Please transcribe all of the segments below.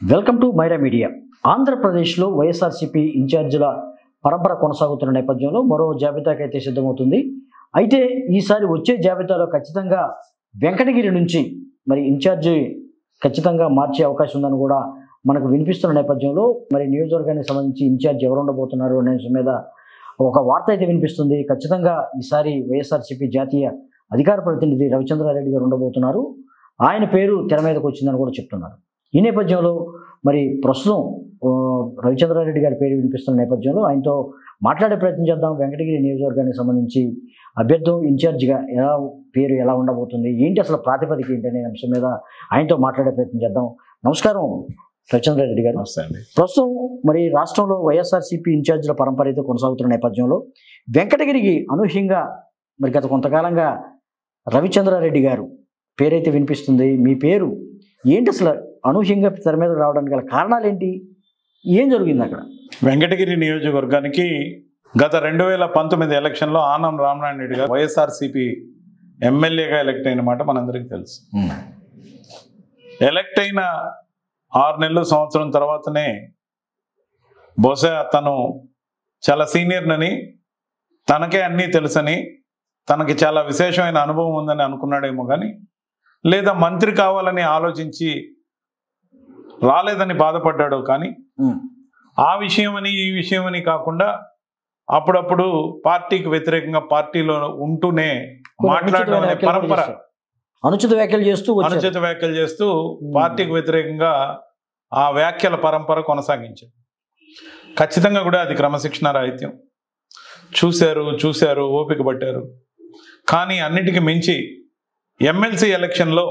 Welcome to Myra media ఆంధ్రప్రదేశ్లో వైఎస్ఆర్సీపీ ఇన్ఛార్జీల పరంపర కొనసాగుతున్న నేపథ్యంలో మరో జాబితాకి అయితే సిద్ధమవుతుంది అయితే ఈసారి వచ్చే జాబితాలో ఖచ్చితంగా వెంకటగిరి నుంచి మరి ఇన్ఛార్జి ఖచ్చితంగా మార్చే అవకాశం ఉందని కూడా మనకు వినిపిస్తున్న నేపథ్యంలో మరి నియోజకవర్గానికి సంబంధించి ఇన్ఛార్జ్ ఎవరు ఉండబోతున్నారు అనే విషయం మీద ఒక వార్త అయితే వినిపిస్తుంది ఖచ్చితంగా ఈసారి వైఎస్ఆర్సీపీ జాతీయ అధికార ప్రతినిధి రవిచంద్రారెడ్డి గారు ఉండబోతున్నారు ఆయన పేరు తెర మీదకి వచ్చిందని కూడా చెప్తున్నారు ఈ నేపథ్యంలో మరి ప్రస్తుతం ఆ, రవిచంద్రారెడ్డి గారి పేరు వినిపిస్తున్న నేపథ్యంలో ఆయనతో మాట్లాడే ప్రయత్నం చేద్దాం వెంకటగిరి నియోజకవర్గానికి సంబంధించి అభ్యర్థం ఇన్ఛార్జిగా ఎలా పేరు ఎలా ఉండబోతుంది ఏంటి అసలు ప్రాతిపదిక ఏంటి అనే అంశం మీద ఆయనతో మాట్లాడే ప్రయత్నం చేద్దాం నమస్కారం రవిచంద్రారెడ్డి గారు నమస్తే అండి ప్రస్తుతం మరి రాష్ట్రంలో వైఎస్ఆర్సీపీ ఇన్ఛార్జీల పరంపర అయితే కొనసాగుతున్న నేపథ్యంలో వెంకటగిరికి అనూహ్యంగా మరి గత కొంతకాలంగా రవిచంద్రారెడ్డి గారు పేరైతే వినిపిస్తుంది మీ పేరు ఏంటి అసలు అనూహ్యంగా తెర మీద రావడానికి గల కారణాలు ఏంటి ఏం జరిగింది అక్కడ వెంకటగిరి నియోజకవర్గానికి గత రెండు వేల పంతొమ్మిది ఎలక్షన్లో ఆనం రామనారాయణ రెడ్డి గారు వైఎస్ఆర్సీపీ ఎమ్మెల్యేగా ఎలక్ట్ అయిన మాట మనందరికీ తెలుసు ఎలక్ట్ అయిన ఆరు నెలలు సంవత్సరం తర్వాతనే బహుశా తను చాలా సీనియర్నని తనకే అన్నీ తెలుసని తనకి చాలా విశేషమైన అనుభవం ఉందని అనుకున్నాడేమో కానీ లేదా మంత్రి కావాలని ఆలోచించి రాలేదని బాధపడ్డాడు కానీ ఉమ్. ఆ విషయమని ఈ విషయమని కాకుండా అప్పుడప్పుడు పార్టీకి వ్యతిరేకంగా పార్టీలో ఉంటూనే కొన్ని మాట్లాడడం అనుచితమైన అనే వ్యాఖ్యలు కూడా పరంపర చేశారు. అనుచిత వ్యాఖ్యలు చేస్తూ వచ్చారు. అనుచిత వ్యాఖ్యలు చేస్తూ పార్టీకి వ్యతిరేకంగా ఆ వ్యాఖ్యల పరంపర కొనసాగించారు ఖచ్చితంగా కూడా అది క్రమశిక్షణ రాహిత్యం చూశారు చూశారు ఓపిక పట్టారు కానీ అన్నిటికీ మించి ఎమ్మెల్సీ ఎలక్షన్లో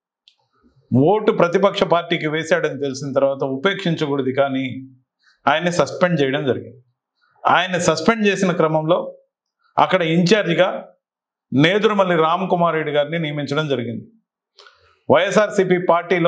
ఓటు ప్రతిపక్ష పార్టీకి వేశాడని తెలిసిన తర్వాత ఉపేక్షించకూడదు కానీ ఆయన్ని సస్పెండ్ చేయడం జరిగింది ఆయన్ని సస్పెండ్ చేసిన క్రమంలో అక్కడ ఇన్ఛార్జిగా నేదురుమల్లి రామ్ కుమార్ రెడ్డి గారిని నియమించడం జరిగింది వైఎస్ఆర్సిపి పార్టీలో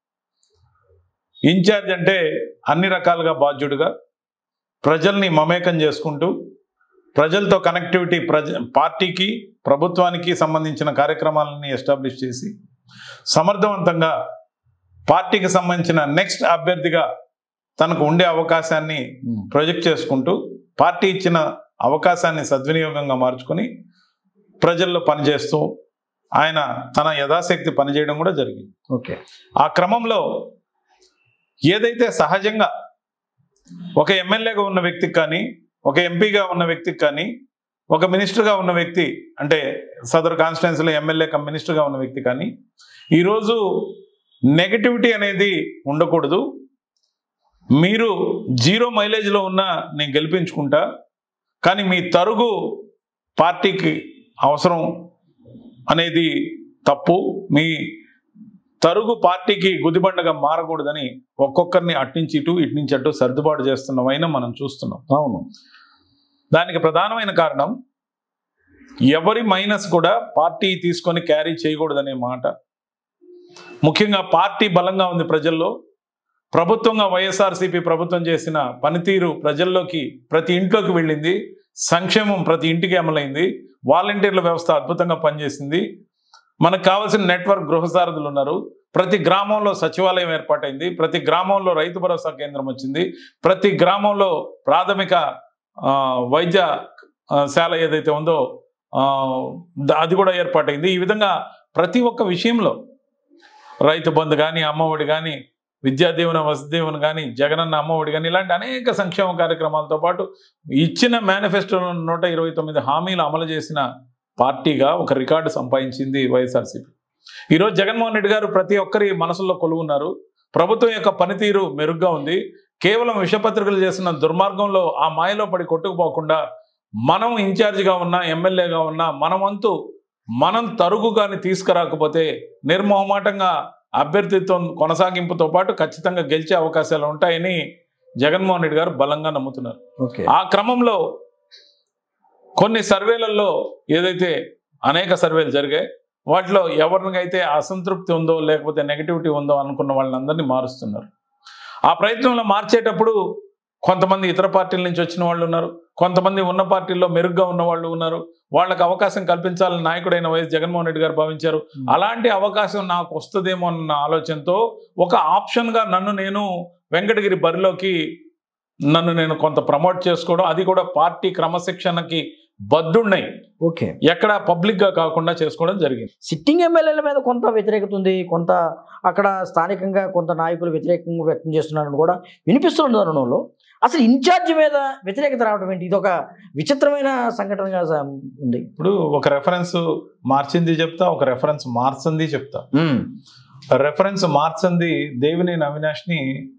ఇన్ఛార్జ్ అంటే అన్ని రకాలుగా బాధ్యుడుగా ప్రజల్ని మమేకం చేసుకుంటూ ప్రజలతో కనెక్టివిటీ ప్రజ పార్టీకి ప్రభుత్వానికి సంబంధించిన కార్యక్రమాలని ఎస్టాబ్లిష్ చేసి సమర్థవంతంగా పార్టీకి సంబంధించిన నెక్స్ట్ అభ్యర్థిగా తనకు ఉండే అవకాశాన్ని ఉమ్. ప్రొజెక్ట్ చేసుకుంటూ పార్టీ ఇచ్చిన అవకాశాన్ని సద్వినియోగంగా మార్చుకొని ప్రజల్లో పనిచేస్తూ ఆయన తన యథాశక్తి పనిచేయడం కూడా జరిగింది ఓకే ఆ క్రమంలో ఏదైతే సహజంగా ఒక ఎమ్మెల్యేగా ఉన్న వ్యక్తికి కానీ ఒక ఎంపీగా ఉన్న వ్యక్తికి కానీ ఒక మినిస్టర్గా ఉన్న వ్యక్తి అంటే సదర్ కాన్స్టిట్యున్సీలో ఎమ్మెల్యే కమ్ మినిస్టర్గా ఉన్న వ్యక్తి కానీ ఈరోజు నెగటివిటీ అనేది ఉండకూడదు మీరు జీరో మైలేజ్లో ఉన్న నేను గెలిపించుకుంటా కానీ మీ తరుగు పార్టీకి అవసరం అనేది తప్పు మీ తరుగు పార్టీకి గుదిబండగా మారకూడదని ఒక్కొక్కరిని అట్నుంచి ఇటు ఇటు నుంచి అటు సర్దుబాటు చేస్తున్నవైనా మనం చూస్తున్నాం అవును దానికి ప్రధానమైన కారణం ఎవరి మైనస్ కూడా పార్టీ తీసుకొని క్యారీ చేయకూడదనే మాట ముఖ్యంగా పార్టీ బలంగా ఉంది ప్రజల్లో ప్రభుత్వంగా వైఎస్ఆర్సీపీ ప్రభుత్వం చేసిన పనితీరు ప్రజల్లోకి ప్రతి ఇంట్లోకి వెళ్ళింది సంక్షేమం ప్రతి ఇంటికి అమలైంది వాలంటీర్ల వ్యవస్థ అద్భుతంగా పనిచేసింది మనకు కావాల్సిన నెట్వర్క్ గృహసారథులు ఉన్నారు ప్రతి గ్రామంలో సచివాలయం ఏర్పాటైంది ప్రతి గ్రామంలో రైతు భరోసా కేంద్రం వచ్చింది ప్రతి గ్రామంలో ప్రాథమిక ఆ, వైద్య ఆ, శాల ఏదైతే ఉందో ఆ, ద- అది కూడా ఏర్పాటైంది ఈ విధంగా ప్రతి ఒక్క విషయంలో రైతు బంధు కానీ అమ్మఒడి కానీ విద్యాదీవన వసతిదీవన కానీ జగనన్న అమ్మఒడి కానీ ఇలాంటి అనేక సంక్షేమ కార్యక్రమాలతో పాటు ఇచ్చిన మేనిఫెస్టోలో నూట ఇరవై తొమ్మిది హామీలు అమలు చేసిన పార్టీగా ఒక రికార్డు సంపాదించింది వైఎస్ఆర్సీపీ ఈరోజు జగన్మోహన్ రెడ్డి గారు ప్రతి ఒక్కరి మనసులో కొలువున్నారు ప్రభుత్వం యొక్క పనితీరు మెరుగ్గా ఉంది కేవలం విషపత్రికలు చేసిన దుర్మార్గంలో ఆ మాయలో పడి కొట్టుకుపోకుండా మనం ఇన్ఛార్జిగా ఉన్నా ఎమ్మెల్యేగా ఉన్నా మన వంతు మనం తరుగు కానీ తీసుకురాకపోతే నిర్మోహమాటంగా అభ్యర్థిత్వం కొనసాగింపుతో పాటు ఖచ్చితంగా గెలిచే అవకాశాలు ఉంటాయని జగన్మోహన్ రెడ్డి గారు బలంగా నమ్ముతున్నారు ఓకే ఆ క్రమంలో కొన్ని సర్వేలలో ఏదైతే అనేక సర్వేలు జరిగాయి వాటిలో ఎవరికైతే అసంతృప్తి ఉందో లేకపోతే నెగటివిటీ ఉందో అనుకున్న వాళ్ళందరినీ మారుస్తున్నారు ఆ ప్రయత్నంలో మార్చేటప్పుడు కొంతమంది ఇతర పార్టీల నుంచి వచ్చిన వాళ్ళు ఉన్నారు కొంతమంది ఉన్న పార్టీల్లో మెరుగ్గా ఉన్న వాళ్ళు ఉన్నారు వాళ్ళకి అవకాశం కల్పించాలని నాయకుడైన వైఎస్ జగన్మోహన్ రెడ్డి గారు భావించారు అలాంటి అవకాశం నాకు వస్తుందేమో అన్న ఆలోచనతో ఒక ఆప్షన్గా నన్ను నేను వెంకటగిరి బరిలోకి నన్ను నేను కొంత ప్రమోట్ చేసుకోవడం అది కూడా పార్టీ క్రమశిక్షణకి బద్దున్నాయి ఓకే ఎక్కడ పబ్లిక్గా కాకుండా చేసుకోవడం జరిగింది సిట్టింగ్ ఎమ్మెల్యేల మీద కొంత వ్యతిరేకత ఉంది కొంత అక్కడ స్థానికంగా కొంత నాయకులు వ్యతిరేకంగా వ్యక్తం చేస్తున్నారని కూడా వినిపిస్తున్న తరుణంలో అసలు ఇన్ఛార్జ్ మీద వ్యతిరేకత రావడం ఏంటి ఇది ఒక విచిత్రమైన సంఘటనగా స- ఉంది ఇప్పుడు ఒక రెఫరెన్స్ మార్చింది చెప్తా ఒక రెఫరెన్స్ మార్చింది చెప్తా రెఫరెన్స్ మార్చింది దేవినేని అవినాష్ని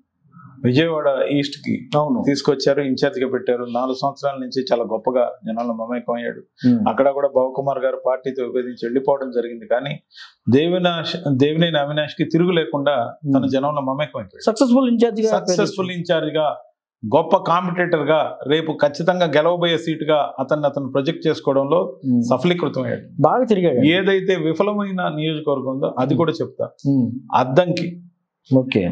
విజయవాడ ఈస్ట్కి అవును తీసుకొచ్చారు ఇన్ఛార్జిగా పెట్టారు నాలుగు సంవత్సరాల నుంచి చాలా గొప్పగా జనాల్లో మమేకం అయ్యాడు అక్కడ కూడా భవకుమార్ గారు పార్టీతో విభజించి వెళ్ళిపోవడం జరిగింది కానీ దేవినాష్ దేవినేని అవినాష్ కి తిరుగు లేకుండా తన జనంలో మమేకం అయిపోయాడు సక్సెస్ఫుల్ ఇన్ఛార్జ్ గా సక్సెస్ఫుల్ ఇన్ఛార్జ్ గా గొప్ప కాంపిటేటర్ గా రేపు ఖచ్చితంగా గెలవబోయే సీట్ గా అతన్ని అతను ప్రొజెక్ట్ చేసుకోవడంలో ఉమ్. సఫలీకృతం అయ్యాడు బాగా తిరిగాడు ఏదైతే విఫలమైన నియోజకవర్గం ఉందో అది కూడా చెప్తా ఉమ్. అద్దంకి ఓకే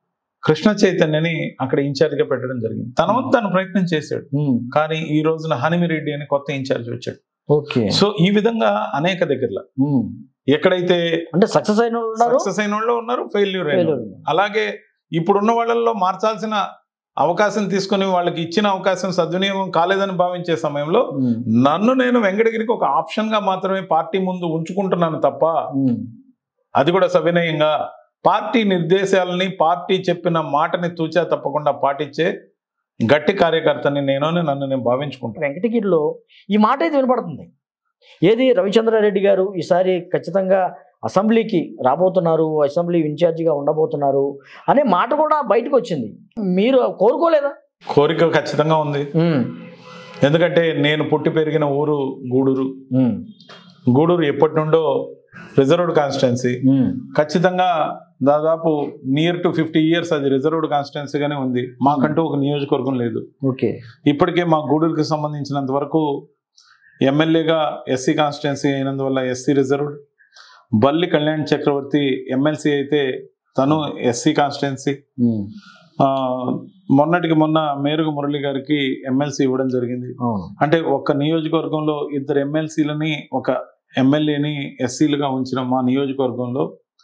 కృష్ణ చైతన్యని అక్కడ ఇన్ఛార్జ్ గా పెట్టడం జరిగింది తన వంతు తను ప్రయత్నం చేశాడు ఉమ్. కానీ ఈ రోజున హనిమిరెడ్డి అని కొత్త ఇన్ఛార్జ్ వచ్చాడు ఓకే సో ఈ విధంగా అనేక దగ్గరలో ఉమ్. ఎక్కడైతే అంటే సక్సెస్ అయిన వాళ్ళు ఉన్నారు సక్సెస్ అయిన వాళ్ళు ఉన్నారు ఫెయిల్యూర్ అయిన failure వాళ్ళు. ఉన్నారు. అలాగే ఇప్పుడున్న వాళ్ళల్లో మార్చాల్సిన అవకాశం తీసుకొని వాళ్ళకి ఇచ్చిన అవకాశం సద్వినియోగం కాలేదని భావించే సమయంలో ఉమ్. నన్ను నేను వెంకటగిరికి ఒక ఆప్షన్ గా మాత్రమే పార్టీ ముందు ఉంచుకుంటున్నాను తప్ప ఉమ్. అది కూడా సవినయంగా పార్టీ నిర్దేశాలని పార్టీ చెప్పిన మాటని తూచా తప్పకుండా పాటించే గట్టి కార్యకర్తని నేను అని నన్ను నేను భావించుకుంటాను వెంకటగిరిలో ఈ మాట అయితే వినపడుతుంది ఏది రవిచంద్రారెడ్డి గారు ఈసారి ఖచ్చితంగా అసెంబ్లీకి రాబోతున్నారు అసెంబ్లీ ఇన్ఛార్జిగా ఉండబోతున్నారు అనే మాట కూడా బయటకు వచ్చింది మీరు కోరుకోలేదా కోరిక ఖచ్చితంగా ఉంది ఉమ్. ఎందుకంటే నేను పుట్టి పెరిగిన ఊరు గూడూరు ఉమ్. గూడూరు ఎప్పటి నుండో రిజర్వ్డ్ కాన్స్టిట్యున్సీ ఉమ్. ఖచ్చితంగా దాదాపు నియర్ టు ఫిఫ్టీ ఇయర్స్ అది రిజర్వ్డ్ కాన్స్టిట్యున్సీగానే ఉంది మాకంటూ ఒక నియోజకవర్గం లేదు ఓకే ఇప్పటికే మా గూడూరుకి సంబంధించినంత వరకు ఎమ్మెల్యేగా ఎస్సీ కాన్స్టిట్యున్సీ అయినందువల్ల ఎస్సీ రిజర్వ్డ్ బల్లి కళ్యాణ్ చక్రవర్తి ఎమ్మెల్సీ అయితే తను ఎస్సీ కాన్స్టిట్యున్సీ ఉమ్. మొన్నటికి మొన్న మేరుగు మురళి గారికి ఎమ్మెల్సీ ఇవ్వడం జరిగింది అవును అంటే ఒక నియోజకవర్గంలో ఇద్దరు ఎమ్మెల్సీలని ఒక ఎమ్మెల్యేని ఎస్సీలుగా ఉంచిన మా నియోజకవర్గంలో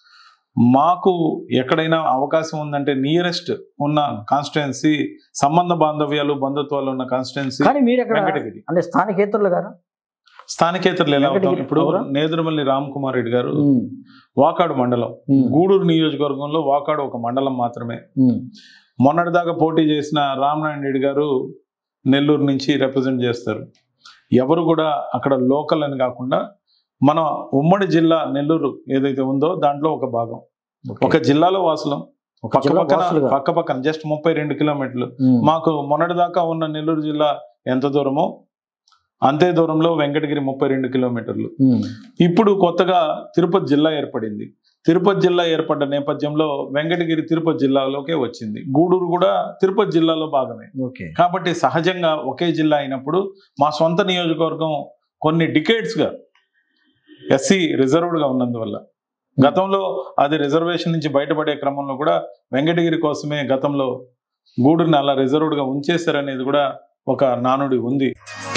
మాకు ఎక్కడైనా అవకాశం ఉందంటే నియరెస్ట్ ఉన్న కాన్స్టిట్యున్సీ సంబంధ బాంధవ్యాలు బంధుత్వాలు ఉన్న కాన్స్టిట్యున్సీ కానీ మీరు ఎక్కడ వెంకటగిరి అంటే స్థానికేతరులు గారా స్థానికేతరులు ఎలా అవుతాం వెంకటగిరి ఇప్పుడు ఎవరా? నేదురుమల్లి రామ్ కుమార్ రెడ్డి గారు ఉమ్. వాకాడు మండలం ఉమ్. గూడూరు నియోజకవర్గంలో వాకాడు ఒక మండలం మాత్రమే ఉమ్. మొన్నటిదాకా పోటీ చేసిన రామనారాయణ రెడ్డి గారు నెల్లూరు నుంచి రిప్రజెంట్ చేస్తారు ఎవరు కూడా అక్కడ లోకల్ అని కాకుండా మన ఉమ్మడి జిల్లా నెల్లూరు ఏదైతే ఉందో దాంట్లో ఒక భాగం ఓకే. ఒక జిల్లాలో వాసులం ఒక పక్క జిల్లా పక్కన వాసులుగా. పక్క పక్కన జస్ట్ ముప్పై రెండు కిలోమీటర్లు ఉమ్. మాకు మొన్నటిదాకా ఉన్న నెల్లూరు జిల్లా ఎంత దూరమో అంతే దూరంలో వెంకటగిరి ముప్పై రెండు కిలోమీటర్లు ఉమ్. ఇప్పుడు కొత్తగా తిరుపతి జిల్లా ఏర్పడింది తిరుపతి జిల్లా ఏర్పడ్డ నేపథ్యంలో వెంకటగిరి తిరుపతి జిల్లాలోకే వచ్చింది గూడూరు కూడా తిరుపతి జిల్లాలో భాగమే ఓకే కాబట్టి సహజంగా ఒకే జిల్లా అయినప్పుడు మా సొంత నియోజకవర్గం కొన్ని డికేట్స్గా ఎస్సీ రిజర్వ్డ్గా ఉన్నందువల్ల గతంలో అది రిజర్వేషన్ నుంచి బయటపడే క్రమంలో కూడా వెంకటగిరి కోసమే గతంలో గూడూరుని అలా రిజర్వ్డ్గా ఉంచేశారనేది కూడా ఒక నానుడి ఉంది